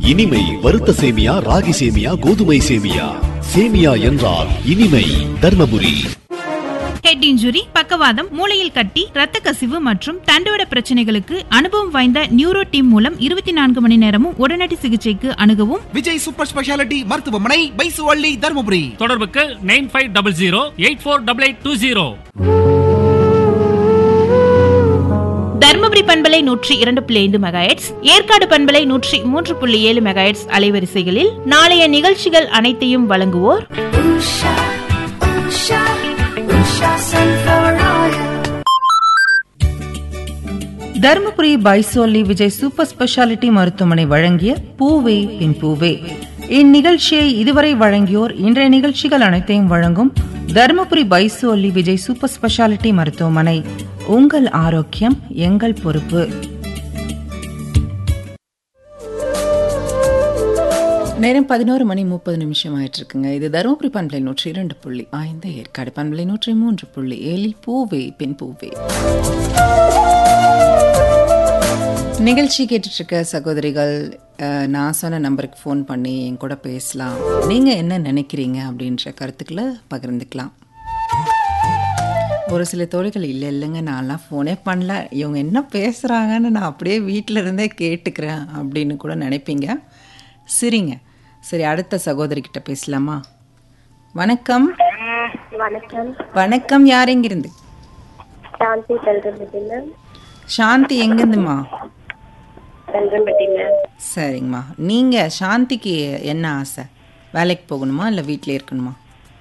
இனிமை வறுத்த சேமியா ராகி சேமியா கோதுமை சேமியா சேமியா என்றால் இனிமை தர்மபுரி ஹெட் இன்ஜுரி பக்கவாதம் மூளையில் கட்டி இரத்த கசிவு மற்றும் தண்டுவட பிரச்சனைகளுக்கு அனுபவம் வாய்ந்த நியூரோ டீம் மூலம் இருபத்தி நான்கு மணி நேரமும் உடனடி சிகிச்சைக்கு அணுகவும் விஜய் சூப்பர் ஸ்பெஷாலிட்டி மருத்துவமனை பைசுவள்ளி தருமபுரி தொடர்புக்கு nine five double zero eight four double eight two zero Dharmapuri பண்பலை நூற்றி இரண்டு புள்ளி ஐந்து மெகாஹெட்ஸ் ஏற்காடு பண்பலை நூற்றி மூன்று புள்ளி ஏழு மெகாஹெட்ஸ் அலைவரிசைகளில் நாளைய நிகழ்ச்சிகள் அனைத்தையும் வழங்குவோர் Usha, Usha, Usha Sunflower Oil. Dharmapuri Paisoli Vijay super speciality மருத்துவமனை வழங்கிய பூவே பின் பூவே இந்நிகழ்ச்சியை இதுவரை வழங்கியோர் இன்றைய நிகழ்ச்சிகள் அனைத்தையும் வழங்கும் தருமபுரி பைசோலி விஜய் சூப்பர் ஸ்பெஷாலிட்டி மருத்துவமனை உங்கள் ஆரோக்கியம் எங்கள் பொறுப்பு நேரம் பதினோரு மணி முப்பது நிமிஷம் ஆயிட்டு இருக்குங்க இது தருமபுரி பண்பலை நூற்றி இரண்டு புள்ளி ஐந்து ஏற்காடு பண்பலை நூற்றி மூன்று புள்ளி ஏழில் பூவே பின் பூவே நிகழ்ச்சி கேட்டுட்டு இருக்க சகோதரிகள் அஹ், நான் சொன்ன நம்பருக்கு ஃபோன் பண்ணி என் கூட பேசலாம் நீங்கள் என்ன நினைக்கிறீங்க அப்படின்ற கருத்துக்களை பகிர்ந்துக்கலாம் ஒரு சில தோழிகள் இல்லை இல்லைங்க நான்லாம் ஃபோனே பண்ணல இவங்க என்ன பேசுகிறாங்கன்னு நான் அப்படியே வீட்டில் இருந்தே கேட்டுக்கிறேன் அப்படின்னு கூட நினைப்பீங்க சரிங்க சரி அடுத்த சகோதரிக்கிட்ட பேசலாமா வணக்கம் வணக்கம் வணக்கம் யார் எங்கிருந்து சாந்தி செல்றம்பட்டி மேம் சாந்தி எங்கேருந்துமா செல்றம்பட்டி மேம் சரிங்கம்மா நீங்கள் சாந்திக்கு என்ன ஆசை வேலைக்கு போகணுமா இல்லை வீட்டிலே இருக்கணுமா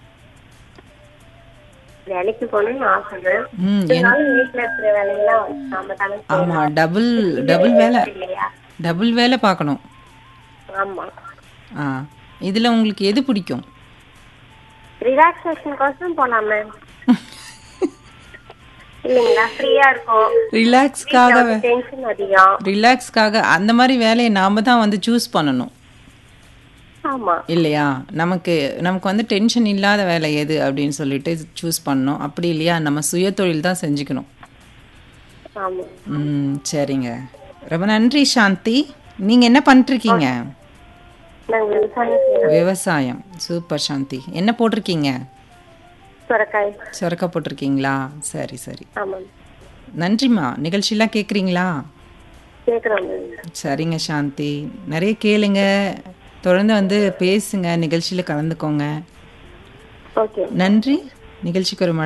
வேலைக்கு போகணும்னு ஆசை மேம் ம் என் இருந்தாலும் வீட்டுல இருக்கிற வேலையெல்லாம் நாம தானே செய்யணும். ஆமாம் டபுள் டபுள் வேலை இல்லையா டபுள் வேலை பார்க்கணும் ஆமா ஆ இதில் உங்களுக்கு எது பிடிக்கும் ரிலாக்ஸேஷன் கோசம் போலாம் மேம் இல்லைங்களா ஃப்ரீயா இருக்கும் ரிலாக்ஸ்க்காக டென்ஷன் அதிகம் ரிலாக்ஸ்க்காக அந்த மாதிரி வேலையை நாம் தான் வந்து சூஸ் பண்ணணும் ஆமா இல்லையா நமக்கு நமக்கு வந்து டென்ஷன் இல்லாத வேலை எது அப்படின்னு சொல்லிட்டு சூஸ் பண்ணணும் அப்படி இல்லையா நம்ம சுய தொழில் தான் செஞ்சுக்கணும் ஆமா ம் சரிங்க ரொம்ப நன்றி சாந்தி நீங்கள் என்ன பண்ணிட்டுருக்கீங்க நாங்க விவசாயம் செய்யறோம் விவசாயம் சூப்பர் சாந்தி என்ன போட்டிருக்கீங்க சுரக்காய் சுரக்கா போட்டிருக்கீங்களா சரி சரி ஆமா நன்றிம்மா நிகழ்ச்சியெல்லாம் கேட்குறீங்களா கேக்குறோம் மேம் சரிங்க சாந்தி நிறைய கேளுங்க தொடர்ந்து வந்து பேசுங்க நிகழ்ச்சியில் கலந்துக்கோங்க ஓகே நன்றி நிகழ்ச்சிக்கு ஒரு